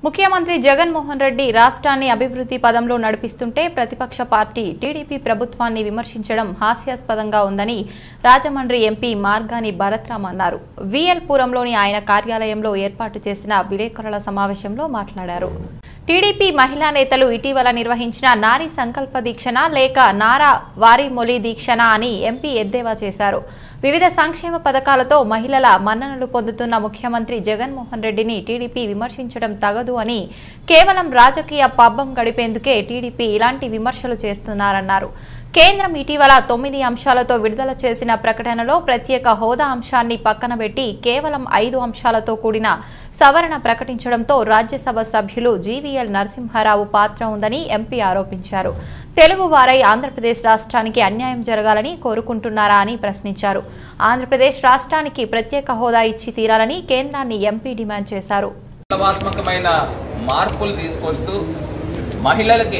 ముఖ్యమంత్రి జగన్మోహన్ రెడ్డి రాష్ట్రాన్ని అభివృద్ధి పదంలో నడిపిస్తుంటే ప్రతిపక్ష పార్టీ టీడీపీ ప్రభుత్వాన్ని విమర్శించడం హాస్యాస్పదంగా ఉందని రాజమండ్రి ఎంపీ మార్గాని భరత్రామ్ అన్నారు విఎల్పురంలోని ఆయన కార్యాలయంలో ఏర్పాటు చేసిన విలేకరుల సమావేశంలో మాట్లాడారు టీడీపీ మహిళా నేతలు ఇటీవల నిర్వహించిన నారీ సంకల్ప దీక్షన లేక నారా వారి మొలి దీక్షన అని ఎంపీ ఎద్దేవా చేశారు వివిధ సంక్షేమ పథకాలతో మహిళల మన్ననలు పొందుతున్న ముఖ్యమంత్రి జగన్మోహన్ రెడ్డిని టీడీపీ విమర్శించడం తగదు అని కేవలం రాజకీయ పబ్బం గడిపేందుకే టీడీపీ ఇలాంటి విమర్శలు చేస్తున్నారన్నారు కేంద్రం ఇటీవల తొమ్మిది అంశాలతో విడుదల చేసిన ప్రకటనలో ప్రత్యేక హోదా అంశాన్ని పక్కన పెట్టి కేవలం ఐదు అంశాలతో కూడిన సవరణ ప్రకటించడంతో రాజ్యసభ సభ్యులు జీవీఎల్ నరసింహారావు పాత్ర ఉందని ఎంపీ ఆరోపించారు తెలుగు వారై ఆంధ్రప్రదేశ్ రాష్ట్రానికి అన్యాయం జరగాలని కోరుకుంటున్నారా అని ప్రశ్నించారు ఆంధ్రప్రదేశ్ రాష్ట్రానికి ప్రత్యేక హోదా ఇచ్చి తీరాలని కేంద్రాన్ని ఎంపీ డిమాండ్ చేశారు విప్లవాత్మకమైన మార్పులు తీసుకొస్తూ మహిళలకి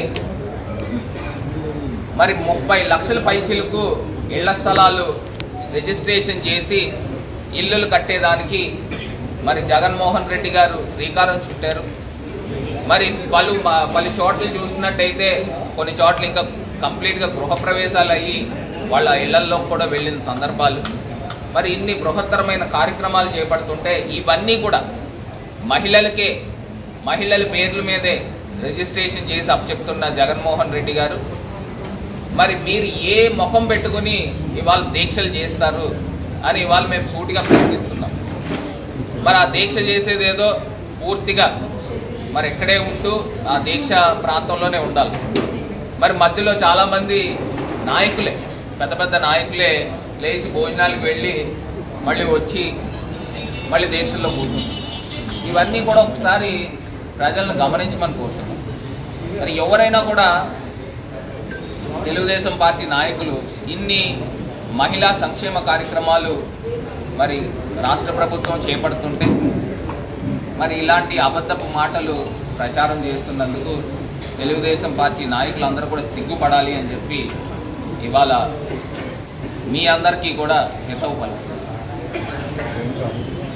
మరి ముప్పై లక్షల పైచిలకు ఇళ్ల స్థలాలు రిజిస్ట్రేషన్ చేసి ఇల్లులు కట్టేదానికి మరి జగన్మోహన్ రెడ్డి గారు శ్రీకారం చుట్టారు మరి పలు మ- పలు చోట్ల చూసినట్టయితే కొన్ని చోట్ల ఇంకా కంప్లీట్గా గృహప్రవేశాలు అయ్యి వాళ్ళ ఇళ్లల్లో కూడా వెళ్ళిన సందర్భాలు మరి ఇన్ని బృహత్తరమైన కార్యక్రమాలు చేపడుతుంటే ఇవన్నీ కూడా మహిళలకే మహిళల పేర్ల మీదే రిజిస్ట్రేషన్ చేసి అప్పచెప్తున్న జగన్మోహన్ రెడ్డి గారు మరి మీరు ఏ ముఖం పెట్టుకుని ఇవాళ దీక్షలు చేస్తారు అని ఇవాళ మేము సూటిగా ప్రశ్నిస్తున్నాం మరి ఆ దీక్ష చేసేది ఏదో పూర్తిగా మరి ఎక్కడే ఉంటూ ఆ దీక్ష ప్రాంతంలోనే ఉండాలి మరి మధ్యలో చాలామంది నాయకులే పెద్ద పెద్ద నాయకులే లేచి భోజనాలకు వెళ్ళి మళ్ళీ వచ్చి మళ్ళీ దీక్షల్లో కూర్చుంటారు ఇవన్నీ కూడా ఒకసారి ప్రజలను గమనించమని కోరుతున్నాం మరి ఎవరైనా కూడా తెలుగుదేశం పార్టీ నాయకులు ఇన్ని మహిళా సంక్షేమ కార్యక్రమాలు మరి రాష్ట్ర ప్రభుత్వం చేపడుతుంటే మరి ఇలాంటి అబద్ధపు మాటలు ప్రచారం చేస్తున్నందుకు తెలుగుదేశం పార్టీ నాయకులందరూ కూడా సిగ్గుపడాలి అని చెప్పి ఇవాళ మీ అందరికీ కూడా హితవు పలుకుతున్నాను